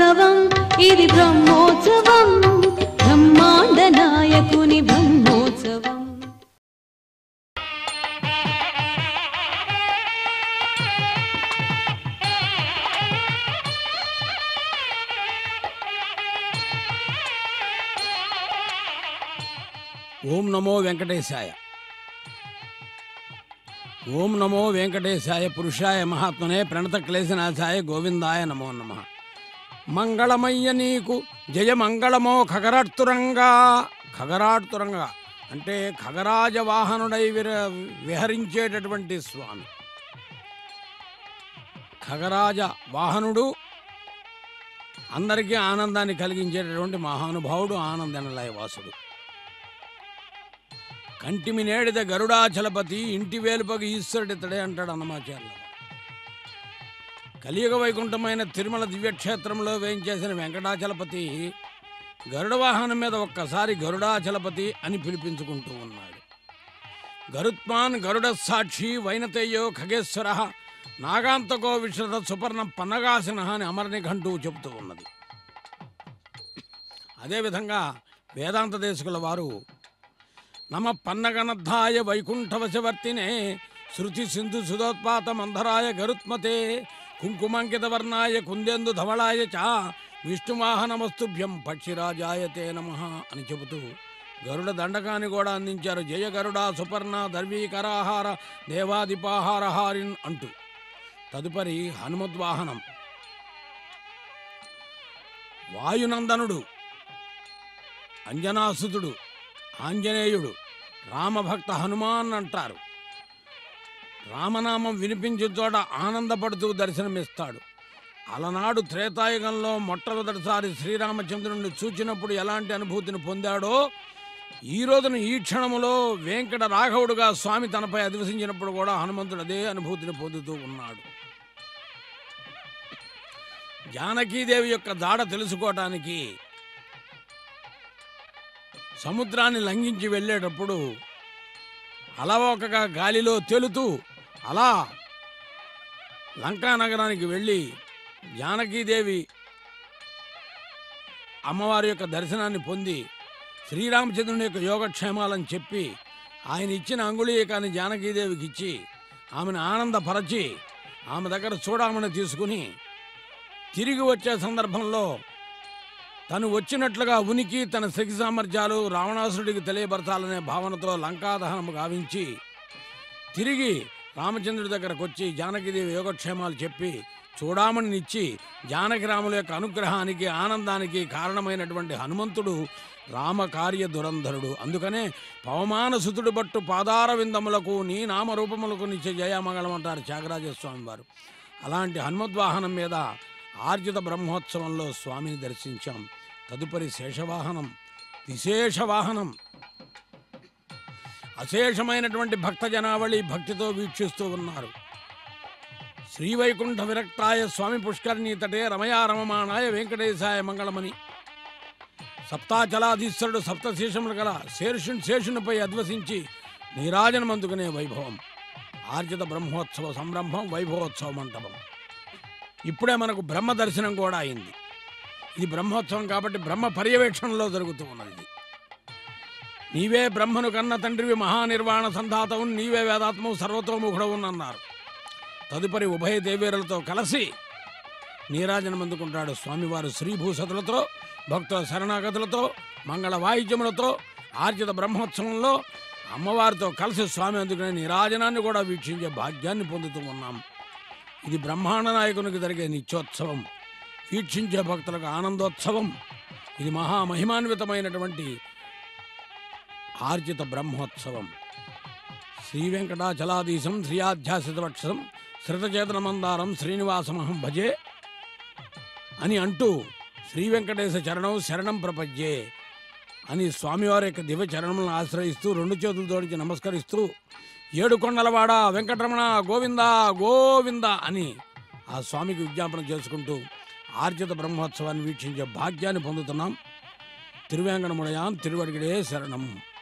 బ్రహ్మోత్సవం ఇది బ్రహ్మోత్సవం బ్రహ్మాండ నాయకుని బ్రహ్మోత్సవం ఓం నమో వెంకటేశాయ ఓం నమో వెంకటేశాయ పురుషాయ మహాత్మనే ప్రణత క్లేశనాశాయ గోవిందాయ నమో నమ మంగళమయ్య నీకు జయ మంగళమో ఖగరార్తురంగా ఖగరార్తురంగా అంటే ఖగరాజ వాహనుడై విర విహరించేటటువంటి స్వామి ఖగరాజ వాహనుడు అందరికీ ఆనందాన్ని కలిగించేటటువంటి మహానుభావుడు ఆనందనలయవాసుడు కంటిమి నేడిద గరుడాచలపతి ఇంటి వేలుపగ ఈశ్వరుడితడే అంటాడు అన్నమాచార్యులు కలియుగ వైకుంఠమైన తిరుమల దివ్యక్షేత్రంలో వేయించేసిన వెంకటాచలపతి గరుడ వాహనం మీద ఒక్కసారి గరుడాచలపతి అని పిలిపించుకుంటూ ఉన్నాడు గరుత్మాన్ గరుడ సాక్షి వైనతేయో ఖగేశ్వర నాగాంతకో విశ్రత సుపర్ణ పన్నగాసిన అని అమరనిఘంటూ చెబుతూ ఉన్నది అదేవిధంగా వేదాంత దేశకుల వారు నమ పన్నగనద్ధాయ వైకుంఠవశవర్తినే శృతి సింధు సుధోత్పాత మంధరాయ గరుత్మతే కుంకుమంకిత వర్ణాయ కుందేందు ధవళాయ చ విష్ణువాహనమస్తుభ్యం పక్షిరాజాయతే నమ అని చెబుతూ గరుడ దండకాన్ని కూడా అందించారు జయ గరుడ సుపర్ణ దర్వీకరాహార దేవాదిపాహారహారిన్ అంటూ తదుపరి హనుమద్వాహనం వాయునందనుడు అంజనాసుతుడు ఆంజనేయుడు రామభక్త హనుమాన్ అంటారు రామనామం వినిపించిన చోట ఆనందపడుతూ దర్శనమిస్తాడు అలనాడు త్రేతాయుగంలో మొట్టమొదటిసారి శ్రీరామచంద్రుడిని చూచినప్పుడు ఎలాంటి అనుభూతిని పొందాడో ఈ రోజున ఈ క్షణములో వెంకట రాఘవుడుగా స్వామి తనపై అధివసించినప్పుడు కూడా హనుమంతుడు అదే అనుభూతిని పొందుతూ ఉన్నాడు జానకీదేవి యొక్క దాడ తెలుసుకోవటానికి సముద్రాన్ని లంఘించి వెళ్ళేటప్పుడు అలవోకగా గాలిలో తేలుతూ అలా లంకా నగరానికి వెళ్ళి జానకీదేవి అమ్మవారి యొక్క దర్శనాన్ని పొంది శ్రీరామచంద్రుని యొక్క యోగక్షేమాలని చెప్పి ఆయన ఇచ్చిన అంగుళీకాన్ని జానకీదేవికి ఇచ్చి ఆమెను ఆనందపరచి ఆమె దగ్గర చూడమని తీసుకుని తిరిగి వచ్చే సందర్భంలో తను వచ్చినట్లుగా ఉనికి తన శక్తి సామర్థ్యాలు రావణాసురుడికి తెలియపరచాలనే భావనతో లంకాదహనం గావించి తిరిగి రామచంద్రుడి దగ్గరకు వచ్చి జానకిదేవి యోగక్షేమాలు చెప్పి చూడామణిని ఇచ్చి జానకి రాముల యొక్క అనుగ్రహానికి ఆనందానికి కారణమైనటువంటి హనుమంతుడు రామకార్య దురంధరుడు అందుకనే పవమానసుతుడు బట్టు పాదార విందములకు నీ నామరూపములకు నిత్య జయమంగళం అంటారు త్యాగరాజస్వామి వారు అలాంటి హనుమద్వాహనం మీద ఆర్జిత బ్రహ్మోత్సవంలో స్వామిని దర్శించాం తదుపరి శేషవాహనం విశేష వాహనం అశేషమైనటువంటి భక్త జనావళి భక్తితో వీక్షిస్తూ ఉన్నారు శ్రీవైకుంఠ విరక్తాయ స్వామి పుష్కరిణీ తటే రమయా రమమాణాయ వెంకటేశాయ మంగళమని సప్తాచలాధీశ్వరుడు సప్తశేషములు గల శేషుని శేషునిపై అధ్వసించి నీరాజనం అందుకునే వైభవం ఆర్జిత బ్రహ్మోత్సవ సంరంభం వైభవోత్సవ మంటపం ఇప్పుడే మనకు బ్రహ్మ దర్శనం కూడా అయింది ఇది బ్రహ్మోత్సవం కాబట్టి బ్రహ్మ పర్యవేక్షణలో జరుగుతూ ఉన్నది ఇది. నీవే బ్రహ్మను కన్న తండ్రివి మహానిర్వాణ సంధాతవు నీవే వేదాత్మవు సర్వతోముఖుడవు అన్నారు తదుపరి ఉభయ దేవేరులతో కలిసి నీరాజనం అందుకుంటాడు స్వామివారు శ్రీభూసతులతో భక్తుల శరణాగతులతో మంగళ వాయిద్యములతో ఆర్జిత బ్రహ్మోత్సవంలో అమ్మవారితో కలిసి స్వామి అందుకునే నీరాజనాన్ని కూడా వీక్షించే భాగ్యాన్ని పొందుతూ ఉన్నాం ఇది బ్రహ్మాండ నాయకునికి జరిగే నిత్యోత్సవం వీక్షించే భక్తులకు ఆనందోత్సవం ఇది మహామహిమాన్వితమైనటువంటి ఆర్జిత బ్రహ్మోత్సవం శ్రీ వెంకటాచలాధీశం శ్రీయాధ్యాసితవక్షసం శ్రితచేతన మందారం శ్రీనివాసమహం భజే అని అంటూ శ్రీ వెంకటేశ చరణం శరణం ప్రపంచే అని స్వామివారి యొక్క దివ్య చరణములను ఆశ్రయిస్తూ రెండు చేతులు జోడించి నమస్కరిస్తూ ఏడు కొండలవాడ వెంకటరమణ గోవింద గోవింద అని ఆ స్వామికి విజ్ఞాపన చేసుకుంటూ ఆర్జిత బ్రహ్మోత్సవాన్ని వీక్షించే భాగ్యాన్ని పొందుతున్నాం తిరువేంకటముడయాన్ తిరువడిగడే శరణం